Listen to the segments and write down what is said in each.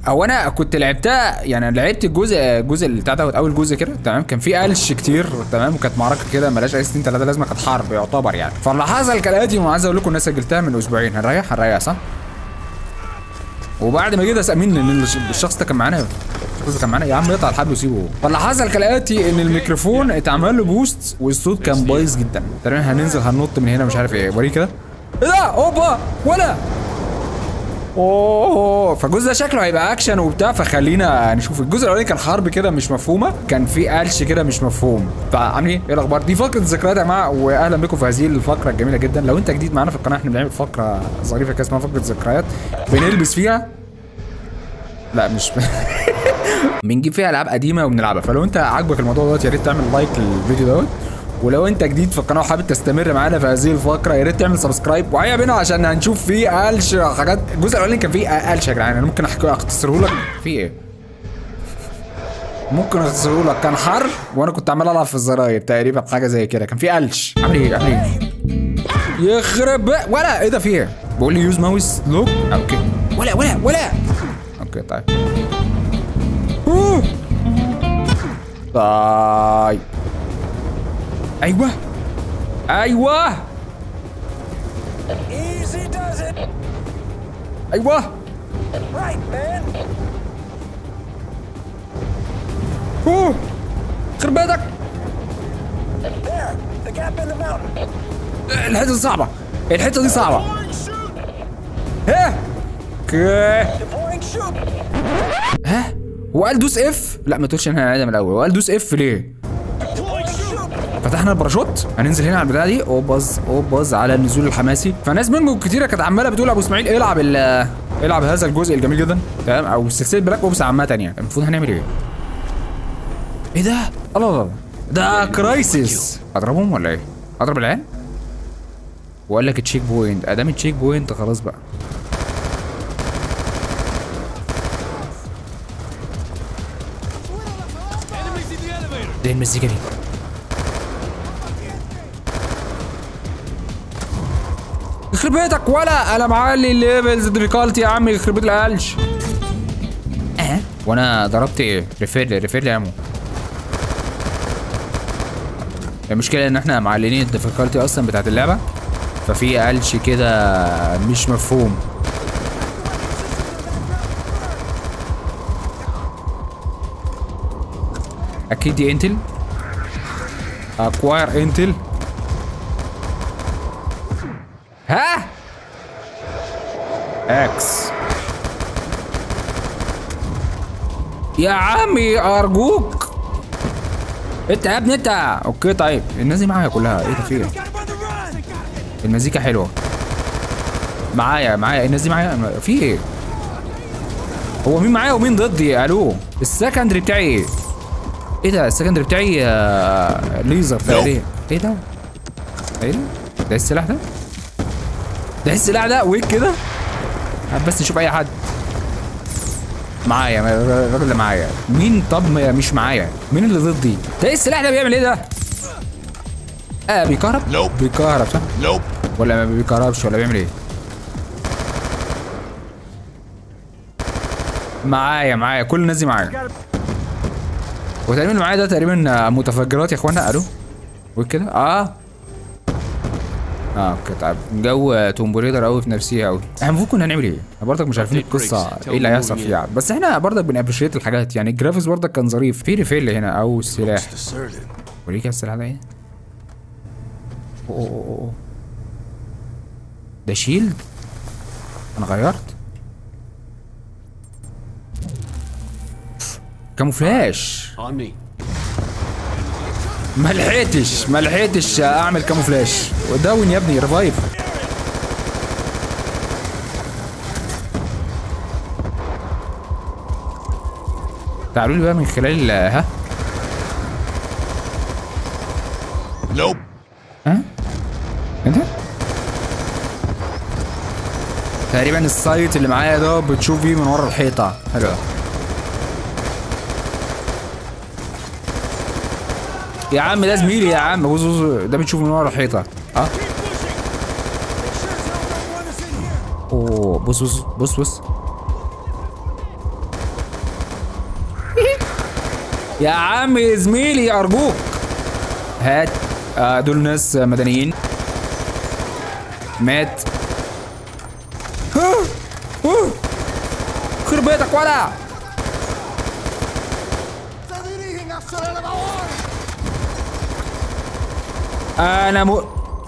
هو انا كنت لعبتها يعني لعبت الجزء الجزء اللي بتاع دوت اول جزء كده تمام كان في قلش كتير تمام وكانت معركه كده ملهاش اي سنين ثلاثه لازمه كانت حرب يعتبر يعني فاللي حصل كالاتي وعايز اقول لكم ان انا سجلتها من اسبوعين هنريح هنريح صح؟ وبعد ما جيت اسال مين ان الش- الشخص ده كان معانا الشخص ده كان معانا يا عم يقطع الحبل وسيبه فاللي حصل كالاتي ان الميكروفون اتعمل له بوست والصوت كان بايظ جدا تقريبا هننزل هننط من هنا مش عارف ايه وريه كده ايه ده اوبا ولا اوه فالجزء ده شكله هيبقى اكشن وبتاع فخلينا نشوف الجزء الاولاني كان حرب كده مش مفهومه كان في قلش كده مش مفهوم فعاملين ايه ايه الاخبار دي فقره ذكريات يا جماعه واهلا بكم في هذه الفقره الجميله جدا لو انت جديد معانا في القناه احنا بنعمل فقره ظريفه كده اسمها فقره ذكريات بنلبس فيها لا مش بنجيب فيها العاب قديمه وبنلعبها فلو انت عاجبك الموضوع دوت يا ريت تعمل لايك للفيديو دوت ولو انت جديد في القناه وحابب تستمر معانا في هذه الفقره يا ريت تعمل سبسكرايب وهيا بينا عشان هنشوف فيه قلش حاجات الجزء الاولاني كان فيه قلش يا جدعان انا ممكن احكي اختصره لك في ايه ممكن اختصره لك كان حر وانا كنت عمال العب في الزراير تقريبا حاجه زي كده كان في قلش عامل ايه عامل ايه يخرب بقى- ولا ايه ده في ايه بقول لي يوز ماوس لوك اوكي ولا ولا ولا اوكي طيب أوه. طيب ايوه ايوه Easy does it. ايوه Right, man. اوه خرب بيتك There. The gap in the mountain. الحته دي صعبه الحته دي صعبه ها اوكي Deploying shoot. ها هو قال دوس اف لا ما تقولش ان احنا هنعيدها من الاول هو قال دوس اف ليه Deploying shoot. فتحنا الباراشوت هننزل هنا على البتاعه دي اوباز اوباز على النزول الحماسي فناس منكم كتيره كانت عماله بتقول ابو اسماعيل العب ال العب هذا الجزء الجميل جدا تمام او سلسله بلاك اوبس عامه يعني المفروض هنعمل ايه؟ ايه ده؟ الله الله الله. ده كرايسيس اضربهم ولا ايه؟ اضرب العيال؟ وقال لك تشيك بوينت ادام تشيك بوينت خلاص بقى ده إيه المزيكا دي يخرب بيتك ولا انا معلي الليفلز ديفيكالتي يا عم يخرب بيت القلش اه وانا ضربت ايه ريفير لي ريفير لي يا عمو المشكله ان احنا معلنين الديفيكالتي اصلا بتاعت اللعبه ففي قلش كده مش مفهوم اكيد دي انتل اكواير انتل ها اكس يا عمي ارجوك انت يا ابني انت اوكي طيب الناس دي معايا كلها ايه ده في ايه المزيكا حلوه معايا معايا الناس دي معايا في ايه هو مين معايا ومين ضدي الو السكندري بتاعي ايه ايه ده السكندري بتاعي آه، ليزر تقريبا ايه ده ايه ده ده السلاح ده ده السلاح ده ويك كده هات بس نشوف اي حد معايا الراجل اللي معايا مين طب ما- مش معايا مين اللي ضدي ده ايه السلاح ده بيعمل ايه ده اه بيكهرب Nope. بيكهرب صح Nope. ولا ما بيكهربش ولا بيعمل ايه معايا معايا كل الناس دي معايا وتقريبا اللي معايا ده تقريبا متفجرات يا اخوانا الو وكده اه اه اوكي طيب جو توم بريدر قوي في نفسيه قوي احنا المفروض كنا هنعمل ايه؟ احنا برضك مش عارفين القصه ايه اللي هيحصل فيها بس احنا برضك بنابريشيت الحاجات يعني الجرافيكس برضك كان ظريف في ريفيل هنا او سلاح Deserted. وريك السلاح ده ايه؟ أوه أوه أوه أوه. ده شيلد؟ انا غيرت كاموفلاج On me. ما لحقتش ما لحقتش اعمل كاموفلاج وداون يا ابني ريفايف تعالوا لي بقى من خلال ها Nope. ها انت تقريبا السايت اللي معايا ده بتشوف فيه من ورا الحيطه حلو يا عم ده زميلي يا عم بص بص ده بتشوف من ورا الحيطه اه اوه بص بص بص بص يا عم زميلي ارجوك هات آه دول ناس مدنيين مات ها ها خرب بيتك ولا انا م...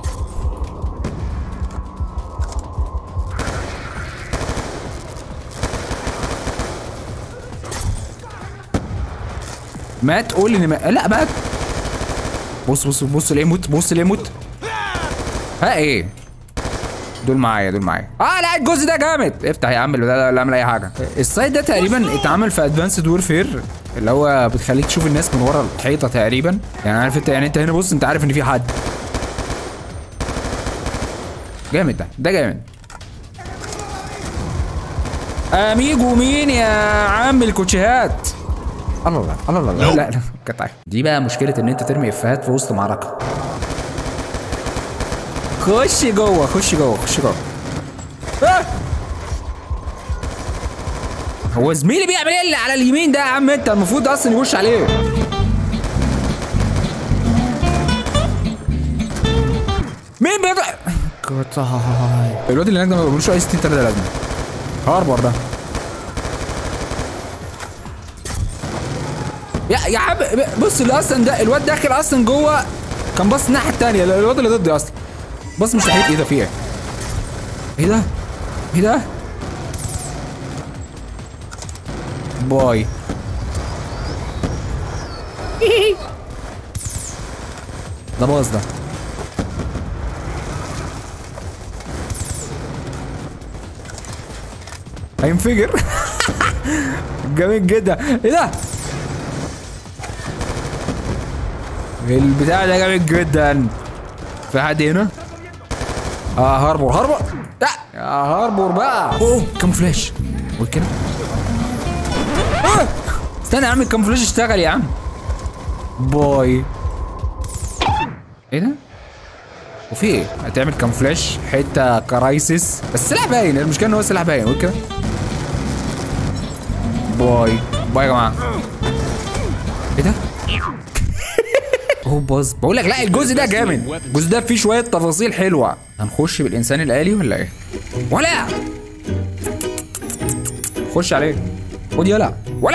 مات قول لي إن ما... لا مات بص بص بص ليه موت بص ليه موت ها ايه دول معايا دول معايا اه لا الجزء ده جامد افتح يا عم لا لا اعمل اي حاجه السايت ده تقريبا اتعمل في ادفانسد وورفير اللي هو بتخليك تشوف الناس من ورا الحيطه تقريبا يعني عارف انت يعني انت هنا بص انت عارف ان في حد جامد ده ده جامد اميجو مين يا عم الكوتشيهات الله الله الله الله لا لا قطع دي بقى مشكله ان انت ترمي افيهات في وسط معركه خش جوه خش جوه خش جوه آه! هو زميلي بيعمل ايه اللي على اليمين ده يا عم انت المفروض اصلا يخش عليه مين بيضع قطع الواد اللي هناك ده ما بيقولوش اي 60 3 لازمه هاربر ده يا يا عم بص اللي اصلا ده الواد داخل اصلا جوه كان باص الناحيه الثانيه الواد اللي ضدي اصلا بص مش ناحيه ايه ده في ايه؟ ايه ده؟ ايه ده؟ باي ده باظ ده هينفجر جميل جدا ايه ده؟ البتاع ده جامد جدا في حد هنا؟ اه هاربور هاربور لا يا هاربور بقى اوه كاموفلاج وكده آه! استنى يا عم الكاموفلاج اشتغل يا عم باي ايه ده؟ وفي ايه؟ هتعمل كاموفلاج حته كرايسس بس السلاح باين المشكله ان هو السلاح باين قول كده باي باي يا جماعه ايه ده؟ هو باظ بقول لك لا الجزء ده جامد الجزء ده فيه شويه تفاصيل حلوه هنخش بالانسان الالي ولا ايه ولا خش عليه خد يلا ولا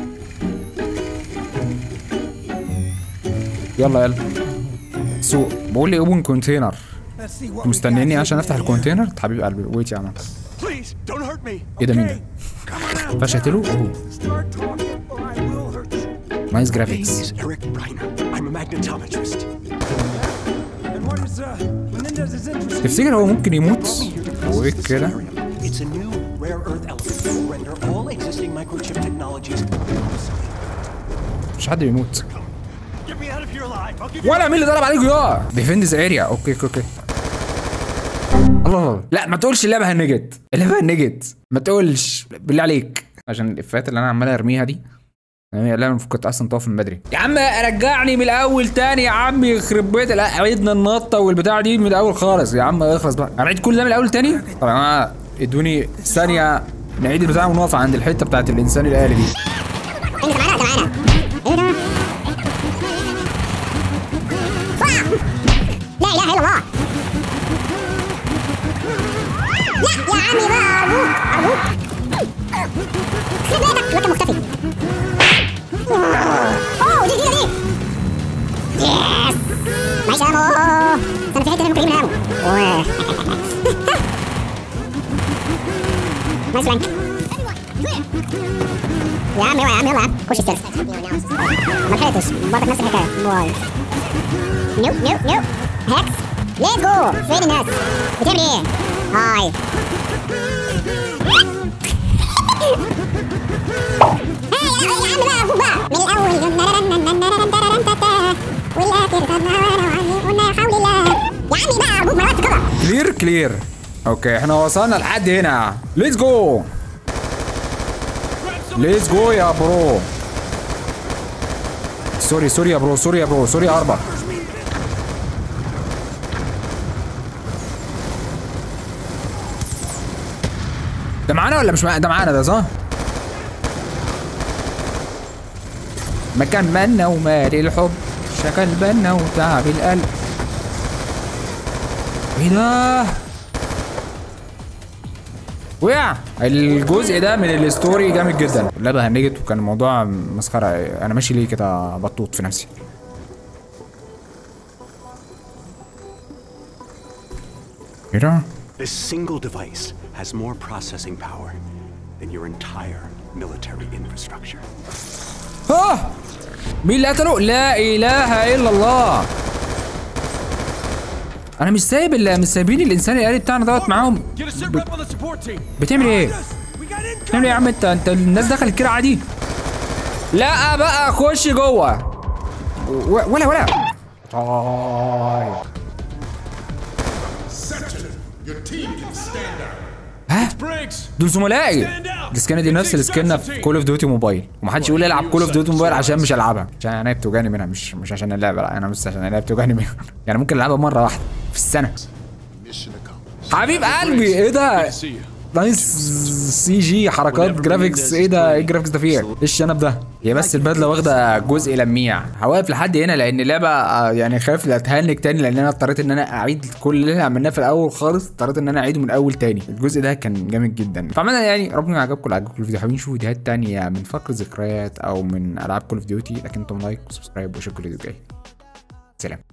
يلا يلا سوق بقول لي اوبن كونتينر مستنيني عشان افتح الكونتينر حبيب قلبي ويت يا عم Please, don't hurt me. ايه ده مين ده فشلت له اوه Start talking or I will hurt you. نايس My name جرافيكس is Eric Reiner. I'm a magnetometrist. And what is, uh, Menendez is interested تفتكر هو ممكن يموت وايه كده It's a new rare earth element that will render all existing microchip technologies obsolete. مش حد بيموت Get me out of here alive. I'll give ولا مين اللي ضرب عليكوا يا ديفند ذا اريا اوكي اوكي اوكي الله الله لا ما تقولش اللعبه هنجت اللعبه هنجت ما تقولش بالله عليك عشان الافيهات اللي انا عمال ارميها دي يعني اللعبه المفروض كنت اصلا تقف من بدري يا عم رجعني من الاول تاني يا عم يخرب بيت لا عيدنا النطه والبتاع دي من الاول خالص يا عم اخلص بقى انا عيد كل ده من الاول تاني طب يا جماعه ادوني ثانيه نعيد البتاع ونقف عند الحته بتاعت الانسان الالي دي انت معانا انت معانا ايه ده؟ لا اله الا الله لا يا عمي بقى ارجوك ارجوك خلي بالك الواد مختفي اوه دي دي دي يس ماشي يا امو انا في حته هنا ممكن اجيب منها امو نايس رانك يا عم يلا يا عم يلا يا عم خش السيرف ما لحقتش برضك نفس الحكايه واي نو نو نو هكس ليتس جو فين الناس بتعمل ايه هاي هاي يا عم بقى ارجوك بقى من الاول والاخر قلنا يا حول الله يا عمي بقى ارجوك ما كده كلير كلير اوكي احنا وصلنا لحد هنا ليتس جو ليتس جو يا برو سوري سوري يا برو سوري يا برو سوري يا اربع ده معانا ولا مش معانا ده معانا ده صح مكان منا ومالي الحب شكل بنا وتعب القلب ايه ده وقع الجزء ده من الستوري جامد جدا اللعبه هنجت وكان الموضوع مسخره انا ماشي ليه كده بطوط في نفسي ايه ده This single device has more processing power than your entire military infrastructure. اه مين اللي قتله؟ لا اله الا الله انا مش سايب ال- مش سايبين الانسان الالي بتاعنا دوت معاهم Get a sit rep on the support team. بتعمل ايه؟ We got incoming! بتعمل ايه يا عم انت انت الناس دخلت كده عادي لا بقى خش جوه و- ولا ولا طيب Your team can stand out. ها Briggs. دول زملائي Stand out. السكنه دي نفس السكنه في كول اوف ديوتي موبايل ومحدش يقول لي العب كول اوف ديوتي موبايل عشان مش العبها عشان انا بتوجعني منها مش مش عشان اللعبه لا انا بس عشان اللعبه بتوجعني منها يعني ممكن العبها مره واحده في السنه Mission accomplished. حبيب قلبي ايه ده See you. نايس سي جي حركات جرافيكس ايه ده ايه الجرافيكس ده فيه ايه الشنب ده هي بس البدله واخده جزء لميع هواقف لحد هنا لان اللعبه آه، يعني خايف لا اتهنك تاني لان انا اضطريت ان انا اعيد كل اللي احنا عملناه في الاول خالص اضطريت ان انا اعيده من الاول تاني الجزء ده كان جامد جدا فعمدا يعني ربنا يعجبكم لو عجبكم الفيديو حابين تشوفوا فيديوهات تانية من فقر ذكريات او من العاب كول اوف ديوتي لكن انتم لايك وسبسكرايب وشوفوا الفيديو الجاي سلام